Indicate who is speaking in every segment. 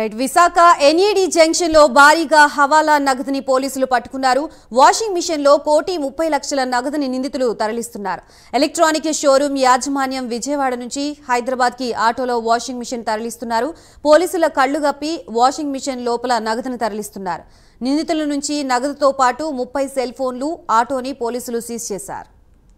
Speaker 1: right Visakha NED junction లో భారీగా హవాలా నగదుని పోలీసులు పట్టుకున్నారు వాషింగ్ మిషన్ లో కోటి ముప్పై లక్షల నగదుని నిందితులు తరలిస్తున్నారు ఎలక్ట్రానిక్ షోరూం యాజమాన్యం విజయవాడ నుంచి హైదరాబాద్ కి ఆటోలో వాషింగ్ మిషన్ తరలిస్తున్నారు పోలీసుల కళ్లు గప్పి వాషింగ్ మిషన్ లోపల నగదుని తరలిస్తున్నారు నిందితుల నుంచి నగదుతో పాటు ముప్పై సెల్ ఫోన్లు ఆటోని పోలీసులు సీజ్ చేశారు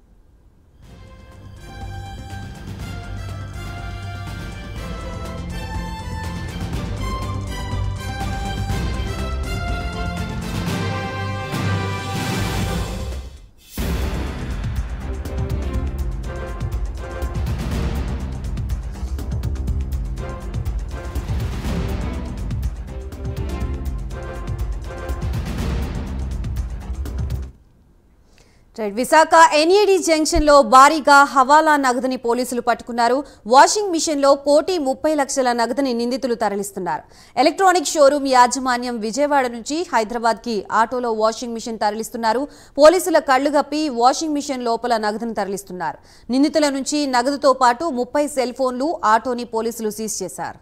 Speaker 1: రైట్ విశాఖ ఎన్ఈడి జంక్షన్ లో భారీగా హవాలా నగదుని పోలీసులు పట్టుకున్నారు వాషింగ్ మిషన్ లో కోటి ముప్పై లక్షల నగదుని నిందితులు తరలిస్తున్నారు ఎలక్ట్రానిక్ షోరూం యాజమాన్యం విజయవాడ నుంచి హైదరాబాద్ కి ఆటోలో వాషింగ్ మిషన్ తరలిస్తున్నారు పోలీసుల కళ్లు గప్పి వాషింగ్ మిషన్ లోపల నగదును తరలిస్తున్నారు నిందితుల నుంచి నగదుతో పాటు ముప్పై సెల్ ఫోన్లు ఆటోని పోలీసులు సీజ్ చేశారు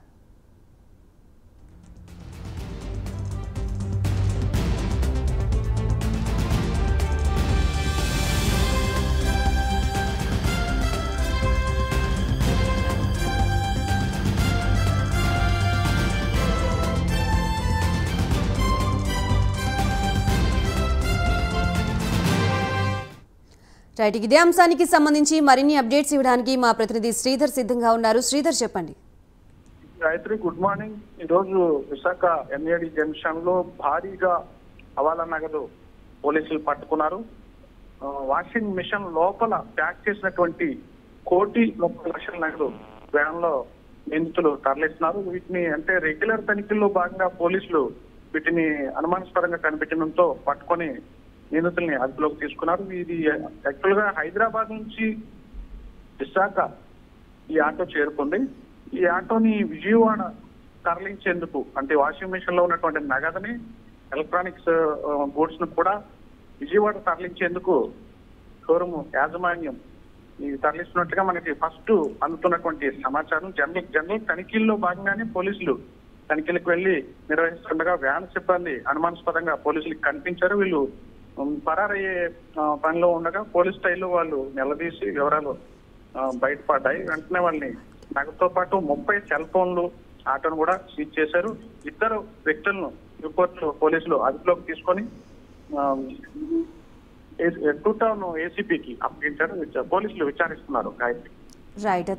Speaker 1: రైట్ ఇదే అంశానికి సంబంధించి మరిన్ని అప్డేట్స్ ఇవ్వడానికి మా ప్రతినిధి శ్రీధర్ సిద్ధంగా ఉన్నారు శ్రీధర్ చెప్పండి
Speaker 2: గాయత్రి గుడ్ మార్నింగ్ ఈ రోజు విశాఖ ఎన్ఏడి జంక్షన్ లో భారీగా హవాలా నగదు పోలీసులు పట్టుకున్నారు ఆ, వాషింగ్ మిషన్ లోపల ప్యాక్ చేసినటువంటి కోటి ముప్పై లక్షల నగదు వ్యాన్ లో నిందితులు తరలిస్తున్నారు వీటిని అంటే రెగ్యులర్ తనిఖీల్లో భాగంగా పోలీసులు వీటిని అనుమానాస్పదంగా కనిపెట్టడంతో పట్టుకొని నిందితుల్ని అదుపులోకి తీసుకున్నారు ఇది యాక్చువల్ గా హైదరాబాద్ నుంచి విశాఖ ఈ ఆటో చేరుకుంది ఈ ఆటోని విజయవాడ తరలించేందుకు అంటే వాషింగ్ మిషన్ లో ఉన్నటువంటి నగదని ఎలక్ట్రానిక్స్ గూడ్స్ ను కూడా విజయవాడ తరలించేందుకు షోరూమ్ యాజమాన్యం ఈ తరలిస్తున్నట్టుగా మనకి ఫస్ట్ అందుతున్నటువంటి సమాచారం జనరల్ జనరల్ తనిఖీల్లో భాగంగానే పోలీసులు తనిఖీలకు వెళ్లి నిర్వహిస్తుండగా వ్యాన్ సిబ్బంది అనుమానాస్పదంగా పోలీసులకు కనిపించారు వీళ్ళు ఉమ్, పరారయ్యే ఆ, పనిలో ఉండగా పోలీస్ స్టైల్లో వాళ్ళు నిలదీసి వివరాలు ఆ, బయటపడ్డాయి వెంటనే వాళ్ళని నగదుతో పాటు ముప్పై సెల్ ఫోన్లు ఆటోను కూడా సీజ్ చేశారు ఇద్దరు వ్యక్తులను రిపోర్ట్ పోలీసులు అదుపులోకి తీసుకొని ఆ, ఏ- టూ టౌన్ ఏసీపీకి అప్పగించారు పోలీసులు విచారిస్తున్నారు గాయత్రి
Speaker 1: రైట్